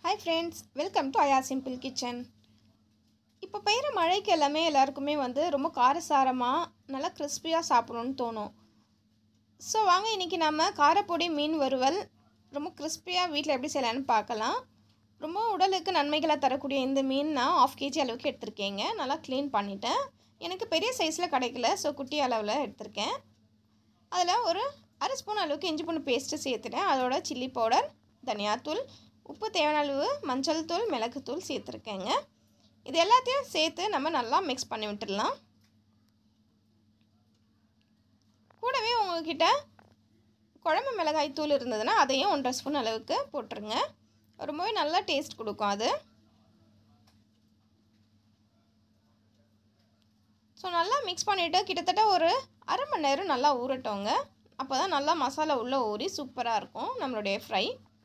hi friends welcome to அயா simple kitchen இப்போ பெய்கிற மழைக்கு எல்லாமே எல்லாருக்குமே வந்து ரொம்ப காரசாரமாக நல்லா கிறிஸ்பியாக சாப்பிடணும்னு தோணும் ஸோ வாங்க இன்றைக்கி நம்ம காரப்பொடி மீன் வறுவல் ரொம்ப கிறிஸ்பியாக வீட்டில் எப்படி செய்யலான்னு பார்க்கலாம் ரொம்ப உடலுக்கு நன்மைகளை தரக்கூடிய இந்த மீன் நான் ஆஃப் கேஜி அளவுக்கு எடுத்திருக்கேங்க நல்லா க்ளீன் பண்ணிட்டேன் எனக்கு பெரிய சைஸில் கிடைக்கல ஸோ குட்டி அளவில் எடுத்திருக்கேன் அதில் ஒரு அரை ஸ்பூன் அளவுக்கு இஞ்சி பூண்டு பேஸ்ட்டு சேர்த்துட்டேன் அதோட சில்லி பவுடர் தனியாத்தூள் உப்பு தேவையான அளவு மஞ்சள் தூள் மிளகுத்தூள் சேர்த்துருக்கேங்க இது எல்லாத்தையும் சேர்த்து நம்ம நல்லா மிக்ஸ் பண்ணி விட்டுடலாம் கூடவே உங்ககிட்ட குழம்பு மிளகாய் தூள் இருந்ததுன்னா அதையும் ஒன்றரை ஸ்பூன் அளவுக்கு போட்டுருங்க ரொம்பவே நல்லா டேஸ்ட் கொடுக்கும் அது ஸோ நல்லா மிக்ஸ் பண்ணிவிட்டு கிட்டத்தட்ட ஒரு அரை மணி நேரம் நல்லா ஊறட்டோங்க அப்போ தான் நல்லா மசாலா உள்ளே ஊறி சூப்பராக இருக்கும் நம்மளுடைய ஃப்ரை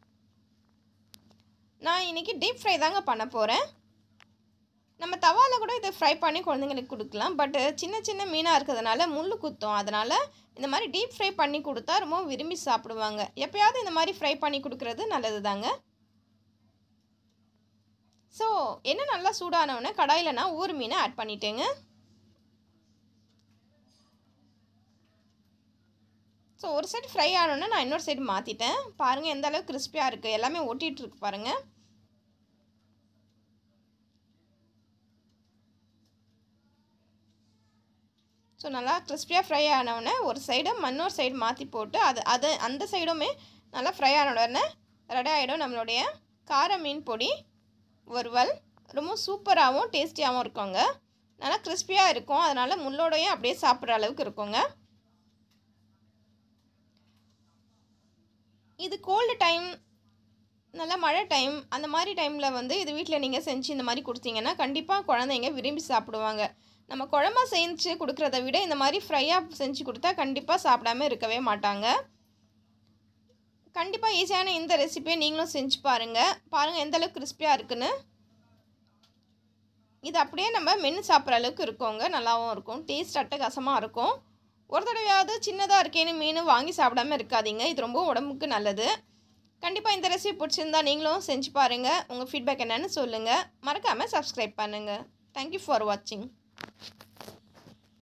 நான் இன்றைக்கி டீப் ஃப்ரை தாங்க பண்ண போகிறேன் நம்ம தவாவில் கூட இதை ஃப்ரை பண்ணி குழந்தைங்களுக்கு கொடுக்கலாம் பட் சின்ன சின்ன மீனாக இருக்கிறதுனால முள் குத்தும் அதனால் இந்த மாதிரி டீப் ஃப்ரை பண்ணி கொடுத்தா ரொம்ப விரும்பி சாப்பிடுவாங்க எப்போயாவது இந்த மாதிரி ஃப்ரை பண்ணி கொடுக்குறது நல்லது தாங்க ஸோ என்ன நல்லா சூடானவுடனே கடாயில் நான் ஊர் மீனை ஆட் பண்ணிட்டேங்க ஸோ ஒரு சைடு ஃப்ரை ஆனோன்னே நான் இன்னொரு சைடு மாற்றிட்டேன் பாருங்கள் எந்த அளவுக்கு கிறிஸ்பியாக இருக்குது எல்லாமே ஒட்டிகிட்டு இருக்கு பாருங்கள் ஸோ நல்லா கிறிஸ்பியாக ஃப்ரை ஆனவுடனே ஒரு சைடு இன்னொரு சைடு மாற்றி போட்டு அது அது அந்த சைடுமே நல்லா ஃப்ரை ஆன உடனே ரெடி ஆகிடும் நம்மளுடைய கார மீன் பொடி வறுவல் ரொம்ப சூப்பராகவும் டேஸ்டியாகவும் இருக்குங்க நல்லா கிறிஸ்பியாக இருக்கும் அதனால் முள்ளோடையும் அப்படியே சாப்பிட்ற அளவுக்கு இருக்குங்க இது கோல்டு டைம் நல்லா மழை டைம் அந்த மாதிரி டைமில் வந்து இது வீட்டில் நீங்கள் செஞ்சு இந்த மாதிரி கொடுத்தீங்கன்னா கண்டிப்பாக குழந்தைங்க விரும்பி சாப்பிடுவாங்க நம்ம குழம்பா செஞ்சு கொடுக்குறத விட இந்த மாதிரி ஃப்ரையாக செஞ்சு கொடுத்தா கண்டிப்பாக சாப்பிடாம இருக்கவே மாட்டாங்க கண்டிப்பாக ஈஸியான இந்த ரெசிபியை நீங்களும் செஞ்சு பாருங்கள் பாருங்கள் எந்த அளவுக்கு கிறிஸ்பியாக இருக்குன்னு இது அப்படியே நம்ம மென்று சாப்பிட்ற அளவுக்கு இருக்கோங்க நல்லாவும் இருக்கும் டேஸ்ட் அட்டகாசமாக இருக்கும் ஒரு தடவையாவது சின்னதாக இருக்கேன்னு மீன் வாங்கி சாப்பிடாம இருக்காதீங்க இது ரொம்ப உடம்புக்கு நல்லது கண்டிப்பாக இந்த ரெசிபி பிடிச்சிருந்தா நீங்களும் செஞ்சு பாருங்கள் உங்கள் ஃபீட்பேக் என்னென்னு சொல்லுங்கள் மறக்காமல் சப்ஸ்கிரைப் பண்ணுங்கள் தேங்க்யூ ஃபார் வாட்சிங்